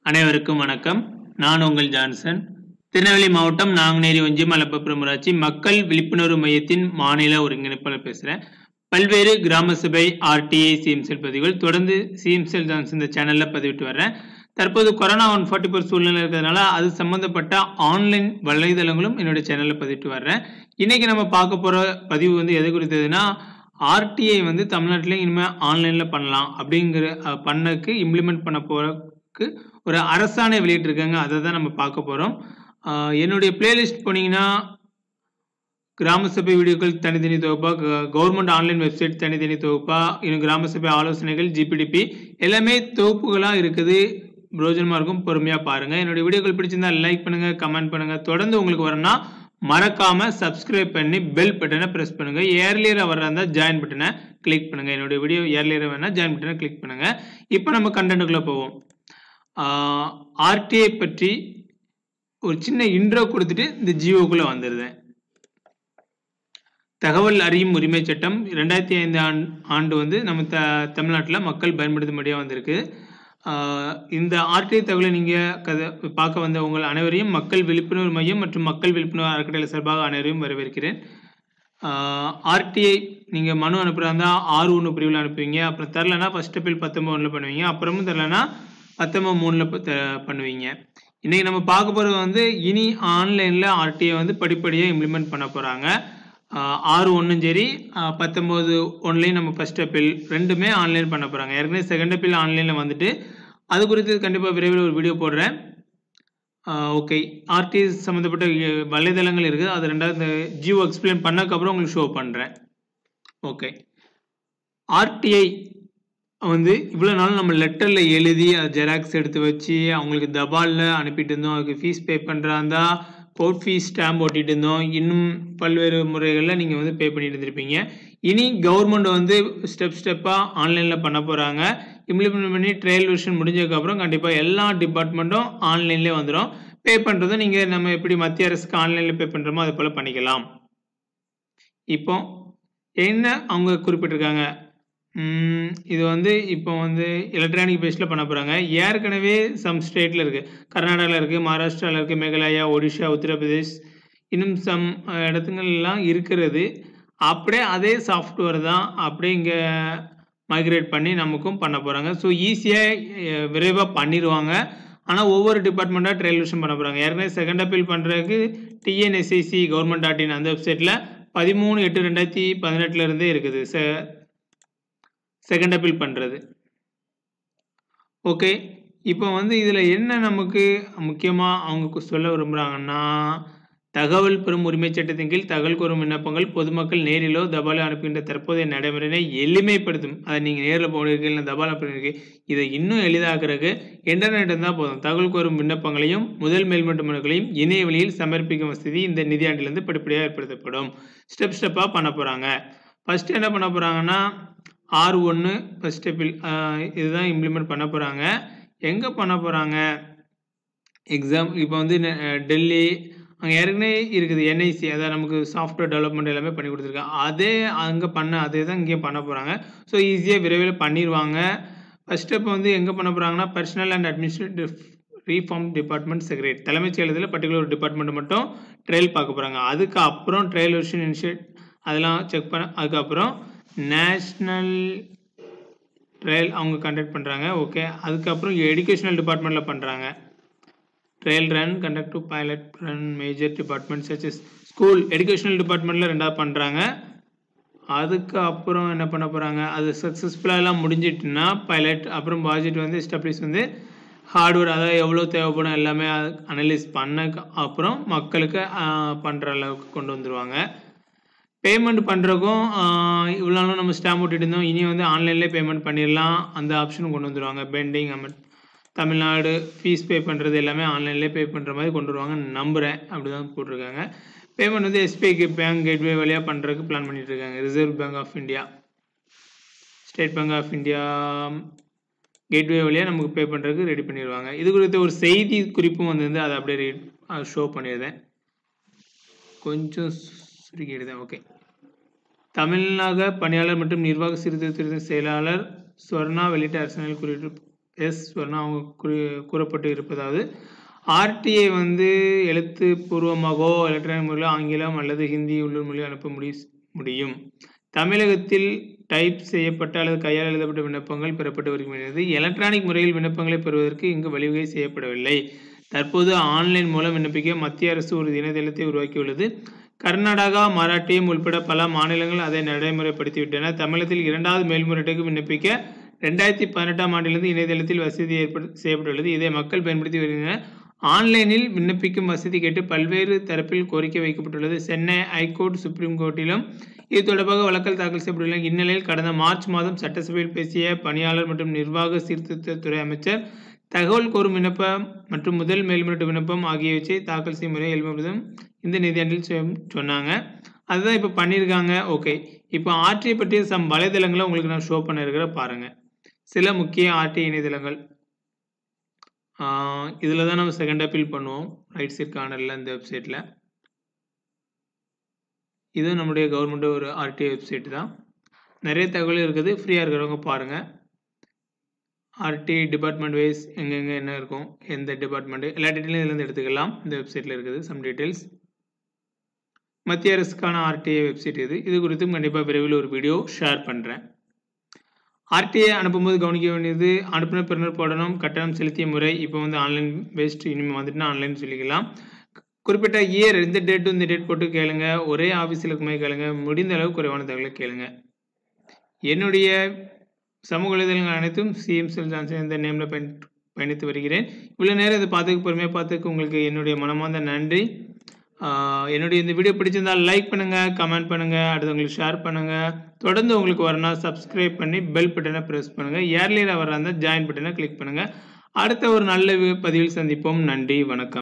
அனைவருக்கும் வணக்கம் நான் உங்கள் ஜான்சன் திருநெல்வேலி மாவட்டம் நாங்குநேரி ஒன்றியம் மலப்பபுரம் ஊராட்சி மக்கள் விழிப்புணர்வு மையத்தின் மாநில ஒருங்கிணைப்பாளர் பேசுகிறேன் பல்வேறு கிராம சபை ஆர்டிஐ சிஎம்செல் பதிவுகள் தொடர்ந்து சிஎம்செல் ஜான்சன் இந்த சேனலில் பதிவிட்டு வர்றேன் தற்போது கொரோனா ஒன் ஃபார்ட்டி ஃபோர் சூழ்நிலை இருக்கிறதுனால அது சம்மந்தப்பட்ட ஆன்லைன் வலைதளங்களும் என்னுடைய சேனலில் பதிவிட்டு வர்றேன் இன்னைக்கு நம்ம பார்க்க போகிற பதிவு வந்து எது குறித்ததுன்னா ஆர்டிஐ வந்து தமிழ்நாட்டில் இனிமேல் ஆன்லைனில் பண்ணலாம் அப்படிங்கிற அஹ், பண்ணக்கு இம்ப்ளிமெண்ட் பண்ண போகிறதுக்கு ஒரு அரசாணை வெளியிட்டிருக்காங்க அதை தான் நம்ம பார்க்க போகிறோம் என்னுடைய பிளேலிஸ்ட் போனீங்கன்னா கிராம சபை வீடியோக்கள் தனித்தனி தொகுப்பா கவர்மெண்ட் ஆன்லைன் வெப்சைட் தனித்தனி தொகுப்பா இன்னும் கிராம சபை ஆலோசனைகள் ஜிபிடிபி எல்லாமே தொகுப்புகளாக இருக்குது பிரோஜனமாக இருக்கும் பொறுமையாக பாருங்கள் என்னுடைய வீடியோக்கள் பிடிச்சிருந்தா லைக் பண்ணுங்கள் கமெண்ட் பண்ணுங்கள் தொடர்ந்து உங்களுக்கு வரணும்னா மறக்காம சப்ஸ்கிரைப் பண்ணி பெல் பட்டனை ப்ரெஸ் பண்ணுங்க ஏர்லியராக வர்றதா இருந்தால் ஜாயின் பட்டனை கிளிக் பண்ணுங்க என்னுடைய வீடியோ ஏர்லியராக வேணால் ஜாயின் பட்டனை கிளிக் பண்ணுங்க இப்போ நம்ம கண்டென்ட்டுக்குள்ளே போவோம் ஆர்டிஐ பற்றி ஒரு சின்ன இன்ட்ரோ கொடுத்துட்டு இந்த ஜியோக்குள்ளே வந்துடுறேன் தகவல் அறியும் உரிமை சட்டம் ரெண்டாயிரத்தி ஐந்து ஆண்டு ஆண்டு வந்து நம்ம த தமிழ்நாட்டில் மக்கள் பயன்படுத்தும்படியாக வந்திருக்கு ஆஹ் இந்த ஆர்டிஐ தகவலை நீங்கள் கதை பார்க்க வந்த உங்கள் அனைவரையும் மக்கள் விழிப்புணர்வு மையம் மற்றும் மக்கள் விழிப்புணர்வு அறக்கட்டளை சார்பாக அனைவரையும் வரவேற்கிறேன் ஆர்டிஐ நீங்கள் மனு அனுப்புகிறா இருந்தால் ஆறு ஒன்று பிரிவில் அனுப்புவீங்க அப்புறம் தரலனா ஃபர்ஸ்ட் அப்பில் பத்தொம்பது ஒன்றில் பண்ணுவீங்க அப்புறமும் தரலனா பத்தொம்பது மூணில் பண்ணுவீங்க இன்றைக்கி நம்ம பார்க்க போகிறது வந்து இனி ஆன்லைனில் ஆர்டிஐ வந்து படிப்படியாக இம்ப்ளிமெண்ட் பண்ண போகிறாங்க ஆறு ஒன்றும் சரி ஆஹ் பத்தொம்போது ஒன்லையும் நம்ம ஃபர்ஸ்ட் அப்பீல் ரெண்டுமே ஆன்லைன் பண்ண போகிறாங்க ஏற்கனவே செகண்ட் அப்பீல் ஆன்லைனில் வந்துட்டு அது குறித்து கண்டிப்பாக விரைவில் ஒரு வீடியோ போடுறேன் ஓகே ஆர்டி சம்மந்தப்பட்ட அஹ், வலைதளங்கள் இருக்குது அது ரெண்டாவது இந்த ஜியோ எக்ஸ்பிளைன் பண்ணக்கப்புறம் உங்களுக்கு ஷோ பண்ணுறேன் ஓகே ஆர்டிஐ வந்து இவ்வளோ நாள் நம்ம லெட்டரில் எழுதி அதை ஜெராக்ஸ் எடுத்து வச்சு அவங்களுக்கு தபாலில் அனுப்பிட்டு இருந்தோம் அதுக்கு ஃபீஸ் பே பண்ணுறாந்தா கோர்ட் ஃபீஸ் ஸ்டாம்ப் ஓட்டிட்டு இருந்தோம் இன்னும் பல்வேறு முறைகளில் நீங்கள் வந்து பே பண்ணிட்டு இருந்திருப்பீங்க இனி கவர்மெண்ட் வந்து ஸ்டெப் ஸ்டெப்பாக ஆன்லைனில் பண்ண போகிறாங்க இம்ப்ளிமெண்ட் பண்ணி ட்ரையல் வெர்ஷன் முடிஞ்சதுக்கப்புறம் கண்டிப்பாக எல்லா டிபார்ட்மெண்ட்டும் ஆன்லைன்லேயே வந்துடும் பே பண்ணுறதும் நீங்கள் நம்ம எப்படி மத்திய அரசுக்கு ஆன்லைனில் பே பண்ணுறோமோ அது போல் பண்ணிக்கலாம் இப்போ என்ன அவங்க குறிப்பிட்டிருக்காங்க ம், இது வந்து இப்போ வந்து எலக்ட்ரானிக் பேஸில் பண்ண போகிறாங்க ஏற்கனவே சம் ஸ்டேட்டில் இருக்குது கர்நாடகாவில் இருக்குது மகாராஷ்டிராவில் இருக்குது மேகாலயா ஒடிஷா உத்தரப்பிரதேஷ் இன்னும் சம் இடத்துங்கள்லாம் இருக்கிறது அப்படியே அதே சாஃப்ட்வேர் தான் அப்படியே இங்கே மைக்ரேட் பண்ணி நமக்கும் பண்ண போகிறாங்க ஸோ ஈஸியாக விரைவாக பண்ணிடுவாங்க ஆனால் ஒவ்வொரு டிபார்ட்மெண்ட்டாக ட்ரையல் விஷன் பண்ண போகிறாங்க ஏற்கனவே செகண்ட் அப்பீல் பண்ணுறதுக்கு டிஎன்எஸ்ஐசி கவர்மெண்ட் டாட் இன் அந்த வெப்சைட்டில் பதிமூணு எட்டு ரெண்டாயிரத்தி பதினெட்டுல இருந்தே இருக்குது செ செகண்ட் அப்பீல் பண்ணுறது ஓகே இப்போ வந்து இதில் என்ன நமக்கு முக்கியமாக அவங்க சொல்ல விரும்புகிறாங்கன்னா தகவல் பெறும் உரிமை சட்டத்தின் கீழ் தகவல் கோரும் விண்ணப்பங்கள் பொதுமக்கள் நேரிலோ தபாலோ அனுப்புகின்ற தற்போதைய நடைமுறையை எளிமைப்படுத்தும் அதை நீங்கள் நேரில் போடுறீங்க இல்லை தபால் அனுப்புறீங்க இதை இன்னும் எளிதாக்குறதுக்கு இன்டர்நெட் இருந்தால் போதும் தகவல் கோரும் விண்ணப்பங்களையும் முதல் மேல்மட்ட மனுக்களையும் இணைய வழியில் சமர்ப்பிக்கும் வசதி இந்த நிதியாண்டிலிருந்து படிப்படியாக ஏற்படுத்தப்படும் ஸ்டெப் ஸ்டெப்பாக பண்ண போகிறாங்க ஃபர்ஸ்ட் என்ன பண்ண போகிறாங்கன்னா ஆறு ஒன்று ஃபர்ஸ்ட் ஸ்டெப்பில் இதுதான் இம்ப்ளிமெண்ட் பண்ண போகிறாங்க எங்கே பண்ண போகிறாங்க எக்ஸாம் இப்போ வந்து நெ- அஹ் டெல்லி அங்கே ஏற்கனவே இருக்குது என்ஐசி அதான் நமக்கு சாஃப்ட்வேர் டெவலப்மெண்ட் எல்லாமே பண்ணி கொடுத்துருக்காங்க அதே அங்கே பண்ண அதே தான் இங்கேயும் பண்ண போகிறாங்க ஸோ ஈஸியாக விரைவில் பண்ணிடுவாங்க ஃபர்ஸ்ட் ஸ்டெப் வந்து எங்கே பண்ண போகிறாங்கன்னா personnel and administrative reform department secretary தலைமைச் செயலகத்தில் பர்டிகுலர் ஒரு டிபார்ட்மெண்ட் மட்டும் ட்ரையல் பார்க்க போகிறாங்க அதுக்கப்புறம் ட்ரையல் வெர்ஷன் இனிஷியேட் அதெல்லாம் செக் பண்ண அதுக்கப்புறம் நேஷ்னல் ட்ரையல் அவங்க கண்டக்ட் பண்ணுறாங்க ஓகே அதுக்கப்புறம் எஜுகேஷனல் டிபார்ட்மெண்ட்டில் பண்ணுறாங்க trial run conduct to pilot run major department சச்சஸ் ஸ்கூல் எஜுகேஷனல் டிபார்ட்மெண்ட்டில் ரெண்டாவது பண்ணுறாங்க அதுக்கு அப்புறம் என்ன பண்ண போகிறாங்க அது சக்ஸஸ்ஃபுல்லாக எல்லாம் முடிஞ்சிட்டுனா பைலட் அப்புறம் ப்ராஜெக்ட் வந்து எஸ்டாப்ளிஷ் வந்து ஹார்ட்வேர் அதாவது எவ்வளோ தேவைப்படும் எல்லாமே அனலைஸ் பண்ண அப்புறம் மக்களுக்கு பண்ணுற அளவுக்கு கொண்டு வந்துருவாங்க பேமெண்ட் பண்ணுறக்கும் இவ்வளோ நாளும் நம்ம ஸ்டாம்ப் ஓட்டிட்டு இருந்தோம் இனி வந்து ஆன்லைன்லேயே பேமெண்ட் பண்ணிடலாம் அந்த ஆப்ஷனும் கொண்டு வந்துருவாங்க pending amount Tamil Nadu fees pay பண்ணுறது எல்லாமே ஆன்லைன்லேயே பே பண்ணுற மாதிரி கொண்டு வருவாங்க நம்புகிறேன் அப்படி தான் போட்டிருக்காங்க பேமெண்ட் வந்து எஸ்பிஐ பேங்க் கேட்வே வழியாக பண்ணுறதுக்கு பிளான் பண்ணிட்டு இருக்காங்க reserve bank of India state bank of India gateway வழியாக நமக்கு பே பண்ணுறதுக்கு ரெடி பண்ணிடுவாங்க இது குறித்த ஒரு செய்தி குறிப்பும் வந்து அதை அப்படியே ரீட் ஷோ பண்ணிடுறேன் கொஞ்சம் சுருக்கிடுதேன் ஓகே தமிழக பணியாளர் மற்றும் நிர்வாக சீர்திருத்த செயலாளர் ஸ்வர்ணா வெளியிட்ட அரசியல் குறித்து எஸ் சொன்னால் அவங்க குறி கூறப்பட்டு இருப்பதாவது ஆர்டிஐ வந்து எழுத்துப்பூர்வமாகவோ எலக்ட்ரானிக் முறையில் ஆங்கிலம் அல்லது ஹிந்தி உள்ளூர் மொழியில் அனுப்ப முடி முடியும் தமிழகத்தில் டைப் செய்யப்பட்ட அல்லது கையால் எழுதப்பட்ட விண்ணப்பங்கள் பெறப்பட்டு வருகிறது எலக்ட்ரானிக் முறையில் விண்ணப்பங்களை பெறுவதற்கு இங்கு வழிவகை செய்யப்படவில்லை தற்போது ஆன்லைன் மூலம் விண்ணப்பிக்க மத்திய அரசு ஒரு இணையதளத்தை உருவாக்கியுள்ளது கர்நாடகா மராட்டியம் உள்பட பல மாநிலங்கள் அதை நடைமுறைப்படுத்திவிட்டன தமிழகத்தில் இரண்டாவது மேல்முறையீட்டுக்கு விண்ணப்பிக்க ரெண்டாயிரத்தி பதினெட்டாம் ஆண்டிலிருந்து இணையதளத்தில் வசதி ஏற்படு செய்யப்பட்டுள்ளது இதை மக்கள் பயன்படுத்தி வருகின்றனர் ஆன்லைனில் விண்ணப்பிக்கும் வசதி கேட்டு பல்வேறு தரப்பில் கோரிக்கை வைக்கப்பட்டுள்ளது சென்னை ஹைகோர்ட் சுப்ரீம் கோர்ட்டிலும் இது தொடர்பாக வழக்கல் தாக்கல் செய்யப்பட்டுள்ளன இந்நிலையில் கடந்த மார்ச் மாதம் சட்டசபையில் பேசிய பணியாளர் மற்றும் நிர்வாக சீர்திருத்தத்துறை அமைச்சர் தகவல் கோரும் விண்ணப்பம் மற்றும் முதல் மேல்முறையீட்டு விண்ணப்பம் ஆகியவற்றை தாக்கல் செய்யும் முறை எழுப்பதும் இந்த நிதியாண்டில் சொன்னாங்க அதுதான் இப்போ பண்ணியிருக்காங்க ஓகே இப்போ ஆர்டிஐ பற்றிய சம் வலைதளங்களை உங்களுக்கு நான் ஷோ பண்ண இருக்கிற பாருங்கள் சில முக்கிய ஆர்டிஐ இணையதளங்கள் இதில் தான் நம்ம செகண்ட் அப்பீல் பண்ணுவோம் ரைட் சைட் கார்னரில் இந்த வெப்சைட்டில் இது நம்முடைய கவர்மெண்ட் ஒரு ஆர்டிஐ வெப்சைட் தான் நிறைய தகவல் இருக்குது ஃப்ரீயாக இருக்கிறவங்க பாருங்கள் ஆர்டிஐ டிபார்ட்மெண்ட் வைஸ் எங்கெங்கே என்ன இருக்கும் எந்த டிபார்ட்மெண்ட்டு எல்லா டீட்டெயிலும் இதுலேருந்து எடுத்துக்கலாம் இந்த வெப்சைட்டில் இருக்குது சம் டீட்டெயில்ஸ் மத்திய அரசுக்கான ஆர்டிஐ வெப்சைட் இது இது குறித்தும் கண்டிப்பாக விரைவில் ஒரு வீடியோ ஷேர் பண்ணுறேன் ஆர்டிஐ அனுப்பும்போது கவனிக்க வேண்டியது அனுப்புனர் பெறுநர் போடணும் கட்டணம் செலுத்திய முறை இப்போ வந்து ஆன்லைன் பேஸ்ட் இனிமேல் வந்துட்டுனா ஆன்லைன் சொல்லிக்கலாம் குறிப்பிட்ட இயர் இந்த டேட்டு இந்த டேட் போட்டு கேளுங்க ஒரே ஆஃபீஸில் இருக்குமே கேளுங்க முடிந்த அளவு குறைவான தகவலை கேளுங்க என்னுடைய சமூக வலைதளங்கள் அனைத்தும் சிஎம் செல் ஜான்சன் இந்த நேமில் பயன் பயணித்து வருகிறேன் இவ்வளோ நேரம் இதை பார்த்துக்கு பொறுமையாக பார்த்துக்கு உங்களுக்கு என்னுடைய மனமார்ந்த நன்றி என்னுடைய இந்த வீடியோ பிடிச்சிருந்தால் லைக் பண்ணுங்கள் கமெண்ட் பண்ணுங்கள் அடுத்தவங்களுக்கு ஷேர் பண்ணுங்கள் தொடர்ந்து உங்களுக்கு வரணும் சப்ஸ்கிரைப் பண்ணி பெல் பட்டனை ப்ரெஸ் பண்ணுங்கள் ஏர்லியராக வர இருந்தால் ஜாயின் பட்டனை கிளிக் பண்ணுங்கள் அடுத்த ஒரு நல்ல பதிவில் சந்திப்போம் நன்றி வணக்கம்